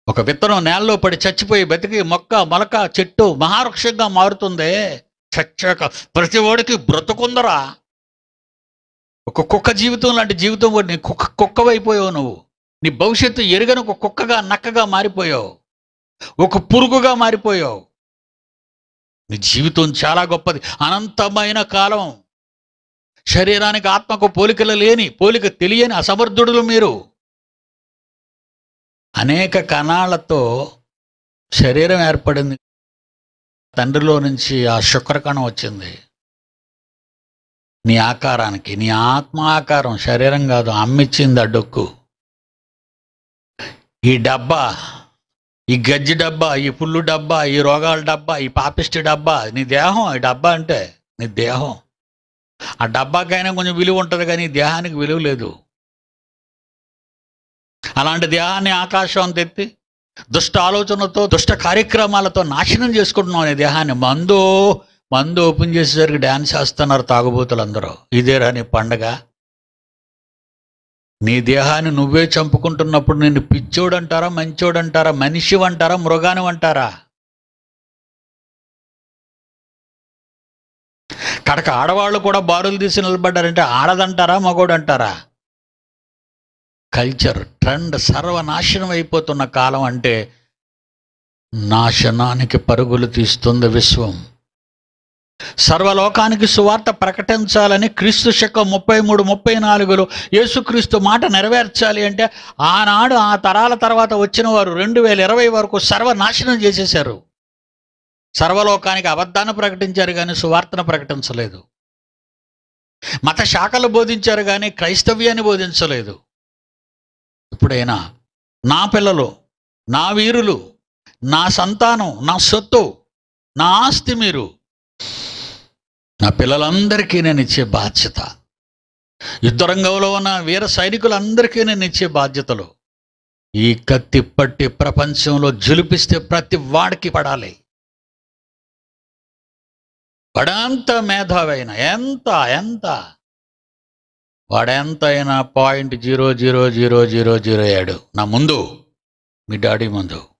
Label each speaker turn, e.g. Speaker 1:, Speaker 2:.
Speaker 1: ఒక విత్తనం నేలలో పడి చచ్చిపోయి బతికి మొక్క మొలక చెట్టు మహావృక్షంగా మారుతుంది చచ్చాక ప్రతి వాడికి బ్రతుకుందరా ఒక కుక్క జీవితం లాంటి జీవితం కూడా నీ కుక్క కుక్కవైపోయావు నువ్వు నీ భవిష్యత్తు ఎరుగని ఒక కుక్కగా నక్కగా మారిపోయావు ఒక పురుగుగా మారిపోయావు నీ జీవితం చాలా గొప్పది అనంతమైన కాలం శరీరానికి ఆత్మకు పోలికలు లేని పోలిక తెలియని అసమర్థుడులు మీరు అనేక కణాలతో శరీరం ఏర్పడింది తండ్రిలో నుంచి ఆ శుక్రకణం వచ్చింది నీ ఆకారానికి నీ ఆత్మ ఆకారం శరీరం కాదు అమ్మిచ్చింది ఆ డొక్కు ఈ డబ్బా ఈ గజ్జి డబ్బా ఈ పుల్లు డబ్బా ఈ రోగాల డబ్బా ఈ పాపిష్టి డబ్బా నీ దేహం ఈ డబ్బా అంటే నీ దేహం ఆ డబ్బాకైనా కొంచెం విలువ ఉంటుంది కానీ ఈ దేహానికి విలువ లేదు అలాంటి దేహాన్ని ఆకాశం తెత్తి దుష్ట ఆలోచనలతో దుష్ట కార్యక్రమాలతో నాశనం చేసుకుంటున్నాం నీ దేహాన్ని మందు మందు ఓపెన్ చేసేసరికి డ్యాన్స్ చేస్తున్నారు తాగుబోతులు అందరూ ఇదేరా నీ పండగ నీ దేహాన్ని నువ్వే చంపుకుంటున్నప్పుడు నిన్ను పిచ్చోడంటారా మంచోడంటారా మనిషి అంటారా మృగాని అంటారా కడక ఆడవాళ్ళు కూడా బారులు తీసి నిలబడ్డారంటే ఆడదంటారా మగోడు అంటారా కల్చర్ ట్రెండ్ సర్వనాశనం అయిపోతున్న కాలం అంటే నాశనానికి పరుగులు తీస్తుంది విశ్వం సర్వలోకానికి సువార్త ప్రకటించాలని క్రీస్తు శకం ముప్పై మూడు ముప్పై నాలుగులో యేసుక్రీస్తు మాట నెరవేర్చాలి అంటే ఆనాడు ఆ తరాల తర్వాత వచ్చిన వారు రెండు వేల ఇరవై వరకు సర్వనాశనం చేసేశారు సర్వలోకానికి అబద్ధాన్ని ప్రకటించారు కానీ సువార్తను ప్రకటించలేదు మత శాఖలు బోధించారు కానీ క్రైస్తవ్యాన్ని బోధించలేదు ఇప్పుడైనా నా పిల్లలు నా వీరులు నా సంతానం నా సొత్తు నా ఆస్తి మీరు నా పిల్లలందరికీ నేను ఇచ్చే బాధ్యత యుద్ధరంగంలో ఉన్న వీర సైనికులందరికీ నేను ఇచ్చే బాధ్యతలు ఈ కత్తి పట్టి ప్రపంచంలో జులిపిస్తే ప్రతి వాడికి పడాలి వాడెంత మేధావైన ఎంత ఎంత వాడెంత అయినా point zero zero zero zero zero ఏడు నా ముందు మీ డాడీ ముందు